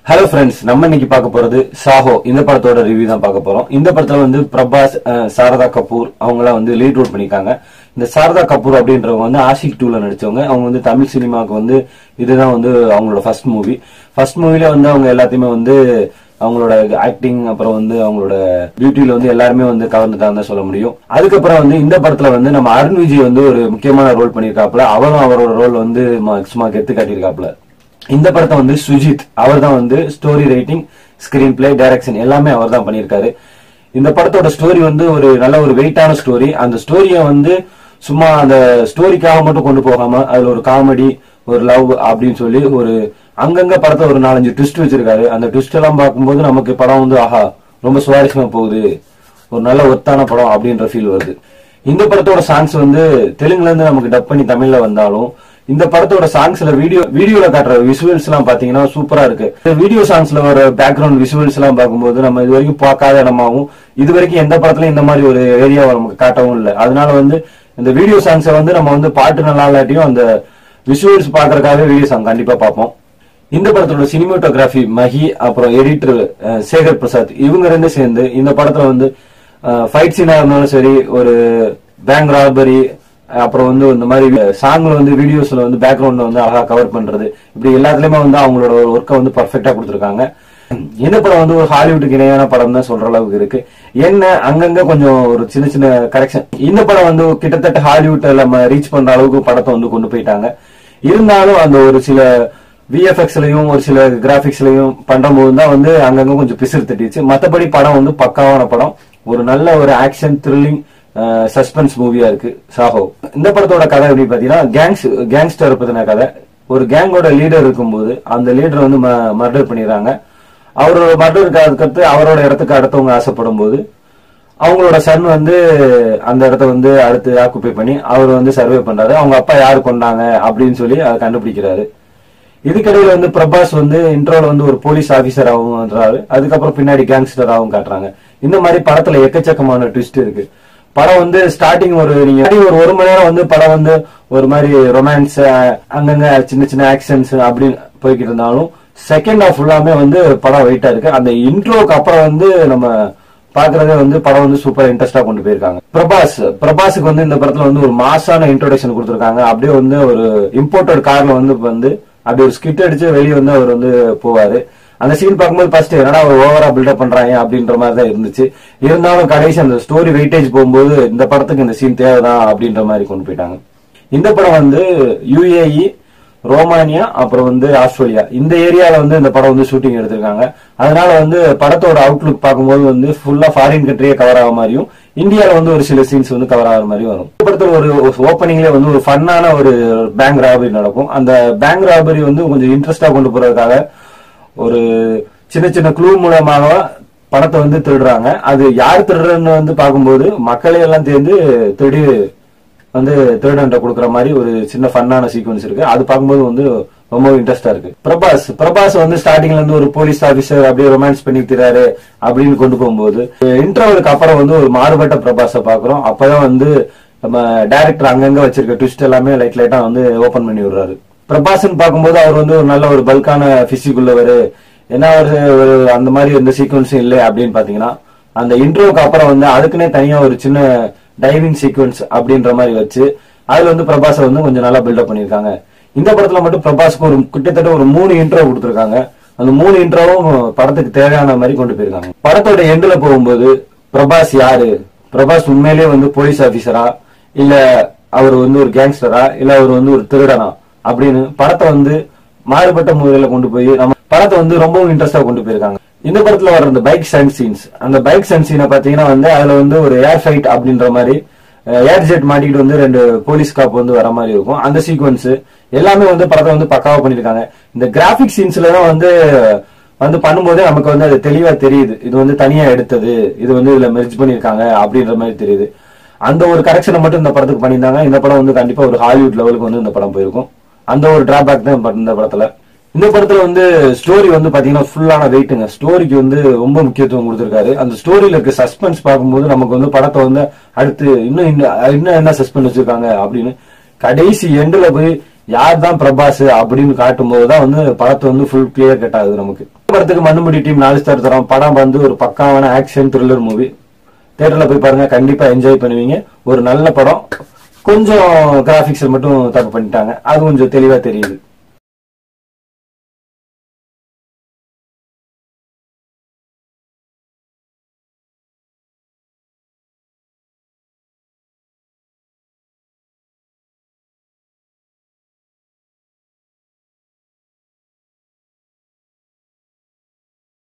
hello friends நம்ம இன்னைக்கு பார்க்க போறது சாஹோ இந்த படத்தோட ரிவ்யூ தான் பார்க்க போறோம் இந்த படத்துல வந்து பிரபாஸ் அஹ், சாரதா கபூர் அவங்களாம் வந்து லீட் ரோல் பண்ணிருக்காங்க இந்த சாரதா கபூர் அப்படின்றவங்க வந்து ஆஷிக் டூல நடிச்சவங்க அவங்க வந்து தமிழ் சினிமாவுக்கு வந்து இதுதான் வந்து அவங்களோட ஃபர்ஸ்ட் மூவி ஃபர்ஸ்ட் மூவில வந்து அவங்க எல்லாத்தையுமே வந்து அவங்களோட ஆக்டிங் அப்புறம் வந்து அவங்களோட பியூட்டில வந்து எல்லாருமே வந்து கவர்ந்துட்டாங்க தான் சொல்ல முடியும் அதுக்கப்புறம் வந்து இந்த படத்துல வந்து நம்ம அருண் விஜய் வந்து ஒரு முக்கியமான ரோல் பண்ணியிருக்காப்புல அவரும் அவரோட ரோல் வந்து ம- சும்மா கெத்து காட்டியிருக்காப்புல இந்த படத்தை வந்து சுஜித் அவர் தான் வந்து story writing screenplay direction எல்லாமே அவர் தான் பண்ணியிருக்காரு இந்த படத்தோட ஸ்டோரி வந்து ஒரு நல்ல ஒரு வெயிட்டான ஸ்டோரி அந்த ஸ்டோரியை வந்து சும்மா அந்த ஸ்டோரிக்காக மட்டும் கொண்டு போகாம அதுல ஒரு காமெடி ஒரு லவ் அப்படின்னு சொல்லி ஒரு அங்கங்க படத்தை ஒரு நாலஞ்சு ட்விஸ்ட் வச்சிருக்காரு அந்த ட்விஸ்ட் எல்லாம் பார்க்கும்போது நமக்கு படம் வந்து ஆஹா ரொம்ப சுவாரஸ்யமா போகுது ஒரு நல்ல ஒத்தான படம் அப்படின்ற ஃபீல் வருது இந்த படத்தோட சாங்ஸ் வந்து தெலுங்குல இருந்து நமக்கு டப் பண்ணி தமிழ்ல வந்தாலும் இந்த படத்தோட சாங்ஸ்ல வீடியோ வீடியோல காட்டுற விஷுவல்ஸ் எல்லாம் பாத்தீங்கன்னா சூப்பரா இருக்கு வீடியோ சாங்ஸ்ல வர பேக்ரவுண்ட் விஷுவல்ஸ் எல்லாம் பார்க்கும்போது நம்ம இது வரைக்கும் பார்க்காத இடமாவும் இது வரைக்கும் எந்த படத்துலயும் இந்த மாதிரி ஒரு ஏரியாவை நமக்கு காட்டவும் இல்லை அதனால வந்து இந்த வீடியோ சாங்ஸை வந்து நம்ம வந்து பாட்டு நல்லா இல்லாட்டியும் அந்த விஷுவல்ஸ் பாக்குறதுக்காகவே வீடியோ சாங் கண்டிப்பா பார்ப்போம் இந்த படத்தோட சினிமோட்டோகிராஃபி மஹி அப்புறம் எடிட்டர் சேகர் பிரசாத் இவங்க ரெண்டு சேர்ந்து இந்த படத்துல வந்து ஃபைட் சீனா இருந்தாலும் சரி ஒரு பேங்க் ராபரி அப்புறம் வந்து இந்த மாதிரி சாங்ல வந்து வீடியோஸ்ல வந்து பேக்ரவுண்ட்ல வந்து அழகா கவர் பண்றது இப்படி எல்லாத்துலயுமே வந்து அவங்களோட ஒர்க்கை வந்து பர்ஃபெக்டா கொடுத்துருக்காங்க இந்த படம் வந்து ஒரு ஹாலிவுட்டுக்கு இணையான படம் தான் சொல்ற அளவுக்கு இருக்கு என்ன அங்கங்க கொஞ்சம் ஒரு சின்ன சின்ன கரெக்ஷன் இந்த படம் வந்து கிட்டத்தட்ட ஹாலிவுட் நம்ம ரீச் பண்ற அளவுக்கு படத்தை வந்து கொண்டு போயிட்டாங்க இருந்தாலும் அந்த ஒரு சில விஎஃப்எக்ஸ்லயும் ஒரு சில கிராபிக்ஸ்லயும் பண்றபோது தான் வந்து அங்கங்க கொஞ்சம் பிசிறு தட்டிச்சு மத்தபடி படம் வந்து பக்காவான படம் ஒரு நல்ல ஒரு ஆக்ஷன் த்ரில்லிங் சஸ்பென்ஸ் மூவியா இருக்கு சாஹோ இந்த படத்தோட கதை எப்படி பாத்தீங்கன்னா கேங்ஸ் கேங்ஸ்டர் பத்தின கதை ஒரு கேங்கோட லீடர் இருக்கும்போது அந்த லீடர் வந்து மர்டர் பண்ணிடுறாங்க அவரோட மர்டருக்கு அடுத்து அவரோட இடத்துக்கு அடுத்தவங்க ஆசைப்படும் போது அவங்களோட சன் வந்து அந்த இடத்த வந்து அடுத்து ஆக்குப்பை பண்ணி அவர் வந்து சர்வே பண்றாரு அவங்க அப்பா யாரு கொண்டாங்க அப்படின்னு சொல்லி அதை கண்டுபிடிக்கிறாரு இதுக்கிடையில வந்து பிரபாஸ் வந்து இன்ட்ரோல வந்து ஒரு போலீஸ் ஆபீசராகவும் வந்தாரு அதுக்கப்புறம் பின்னாடி கேங்ஸ்டராகவும் காட்டுறாங்க இந்த மாதிரி படத்துல எக்கச்சக்கமான ட்விஸ்ட் இருக்கு படம் வந்து ஸ்டார்டிங் ஒரு நீங்க ஒரு ஒரு மணி நேரம் வந்து படம் வந்து ஒரு மாதிரி ரொமான்ஸ் அங்கங்க சின்ன சின்ன ஆக்ஷன்ஸ் அப்படின்னு போய்கிட்டு இருந்தாலும் செகண்ட் ஹாஃப் ஃபுல்லாமே வந்து படம் வெயிட்டா இருக்கு அந்த இன்ட்ரோக்கு அப்புறம் வந்து நம்ம பாக்குறதே வந்து படம் வந்து சூப்பர் இன்ட்ரெஸ்டா கொண்டு போயிருக்காங்க பிரபாஸ் பிரபாஸுக்கு வந்து இந்த படத்துல வந்து ஒரு மாசான இன்ட்ரோடக்ஷன் கொடுத்திருக்காங்க அப்படியே வந்து ஒரு இம்போர்ட்டட் கார்ல வந்து வந்து அப்படி ஒரு ஸ்கிட் அடிச்சு வெளியே வந்து அவர் வந்து போவாரு அந்த சீன் பார்க்கும்போது ஃபர்ஸ்ட் என்னடா அவர் ஓவரா பில்டப் பண்றாங்க அப்படின்ற மாதிரி தான் இருந்துச்சு இருந்தாலும் கடைசி அந்த ஸ்டோரி வெயிட்டேஜ் போகும்போது இந்த படத்துக்கு இந்த சீன் தேவைதான் அப்படின்ற மாதிரி கொண்டு போயிட்டாங்க இந்த படம் வந்து யுஏஇ ரோமானியா அப்புறம் வந்து ஆஸ்திரேலியா இந்த ஏரியால வந்து இந்த படம் வந்து ஷூட்டிங் எடுத்திருக்காங்க அதனால வந்து படத்தோட அவுட்லுக் பார்க்கும்போது வந்து ஃபுல்லா ஃபாரின் கண்ட்ரியே கவர் ஆக மாதிரியும் இந்தியால வந்து ஒரு சில சீன்ஸ் வந்து கவர் ஆகிற மாதிரி வரும் இந்த படத்துல ஒரு ஓப்பனிங்ல வந்து ஒரு ஃபன்னான ஒரு பேங்க் ராபரி நடக்கும் அந்த பேங்க் ராபரி வந்து கொஞ்சம் இன்ட்ரெஸ்டா கொண்டு போறதுக்காக ஒரு சின்ன சின்ன க்ளூ மூலமாக பணத்தை வந்து திருடுறாங்க அது யார் திருடுறன்னு வந்து பார்க்கும்போது மக்களே எல்லாம் சேர்ந்து திருடி வந்து திருடன்ட்ட கொடுக்குற மாதிரி ஒரு சின்ன ஃபன்னான சீக்வன்ஸ் இருக்கு அது பார்க்கும்போது வந்து ரொம்ப இன்ட்ரெஸ்டா இருக்கு பிரபாஸ் பிரபாஸ் வந்து ஸ்டார்டிங்ல இருந்து ஒரு போலீஸ் ஆபீசர் அப்படியே ரொமான்ஸ் பண்ணிக்கிறாரு அப்படின்னு கொண்டு போகும்போது இன்டர்வலுக்கு அப்புறம் வந்து ஒரு மாறுபட்ட பிரபாஸை பாக்குறோம் அப்பதான் வந்து நம்ம டைரக்டர் அங்கங்க வச்சிருக்க ட்விஸ்ட் எல்லாமே லைட் லைட்டா வந்து ஓபன் பண்ணி விடுறாரு பிரபாஸ்ன்னு பார்க்கும்போது அவர் வந்து ஒரு நல்ல ஒரு பல்கான பிசிக் உள்ளவர் என்ன ஒரு ஒரு அந்த மாதிரி எந்த சீக்வன்ஸும் இல்லை அப்படின்னு பாத்தீங்கன்னா அந்த இன்ட்ரோக்கு அப்புறம் வந்து அதுக்குன்னே தனியா ஒரு சின்ன டைவிங் சீக்வன்ஸ் அப்படின்ற மாதிரி வச்சு அதுல வந்து பிரபாஸை வந்து கொஞ்சம் நல்லா பில்டப் பண்ணிருக்காங்க இந்த படத்துல மட்டும் பிரபாஸ்க்கு ஒரு கிட்டத்தட்ட ஒரு மூணு இன்ட்ரோ கொடுத்துருக்காங்க அந்த மூணு இன்ட்ரோவும் படத்துக்கு தேவையான மாதிரி கொண்டு போயிருக்காங்க படத்தோட எண்டுல போகும்போது பிரபாஸ் யாரு பிரபாஸ் உண்மையிலேயே வந்து போலீஸ் ஆபீசரா இல்ல அவர் வந்து ஒரு கேங்ஸ்டரா இல்ல அவர் வந்து ஒரு திருடனா அப்படின்னு படத்தை வந்து மாறுபட்ட முறையில கொண்டு போய் நம்ம படத்தை வந்து ரொம்பவும் இன்ட்ரெஸ்டா கொண்டு போயிருக்காங்க இந்த படத்துல வர அந்த பைக் சன் சீன்ஸ் அந்த பைக் சன் சீனை பாத்தீங்கன்னா வந்து அதுல வந்து ஒரு ஏர் ஃபைட் அப்படின்ற மாதிரி ஏர் ஜெட் மாட்டிக்கிட்டு வந்து ரெண்டு போலீஸ் காப் வந்து வர மாதிரி இருக்கும் அந்த சீக்வன்ஸ் எல்லாமே வந்து படத்தை வந்து பக்காவா பண்ணிருக்காங்க இந்த கிராபிக் சீன்ஸ்ல தான் வந்து வந்து பண்ணும்போதே நமக்கு வந்து அது தெளிவா தெரியுது இது வந்து தனியா எடுத்தது இது வந்து இதுல மெர்ஜ் பண்ணிருக்காங்க அப்படின்ற மாதிரி தெரியுது அந்த ஒரு கரெக்ஷனை மட்டும் இந்த படத்துக்கு பண்ணியிருந்தாங்க இந்த படம் வந்து கண்டிப்பா ஒரு ஹாலிவுட் லெவலுக்கு வந்து இந்த படம் போயிருக்கும் அந்த ஒரு டிராபேக் தான் இந்த படத்துல இந்த படத்துல வந்து ஸ்டோரி வந்து பாத்தீங்கன்னா ஃபுல்லான வெயிட்டுங்க ஸ்டோரிக்கு வந்து ரொம்ப முக்கியத்துவம் கொடுத்திருக்காரு அந்த ஸ்டோரியில இருக்க சஸ்பென்ஸ் பார்க்கும்போது நமக்கு வந்து படத்தை வந்து அடுத்து இன்னும் இன்னும் இன்னும் என்ன சஸ்பென்ஸ் வச்சிருக்காங்க அப்படின்னு கடைசி எண்டுல போய் யார் தான் பிரபாஸ் அப்படின்னு காட்டும் போதுதான் வந்து படத்தை வந்து ஃபுல் கிளியர் கட் ஆகுது நமக்கு படத்துக்கு மண்ணுமுடி டீம் நாலு ஸ்டார் தரோம் படம் வந்து ஒரு பக்காவான ஆக்ஷன் த்ரில்லர் மூவி தியேட்டர்ல போய் பாருங்க கண்டிப்பா என்ஜாய் பண்ணுவீங்க ஒரு நல்ல படம் கொஞ்சம் கிராபிக்ஸ் மட்டும் தப்பு பண்ணிட்டாங்க அது கொஞ்சம் தெளிவா தெரியுது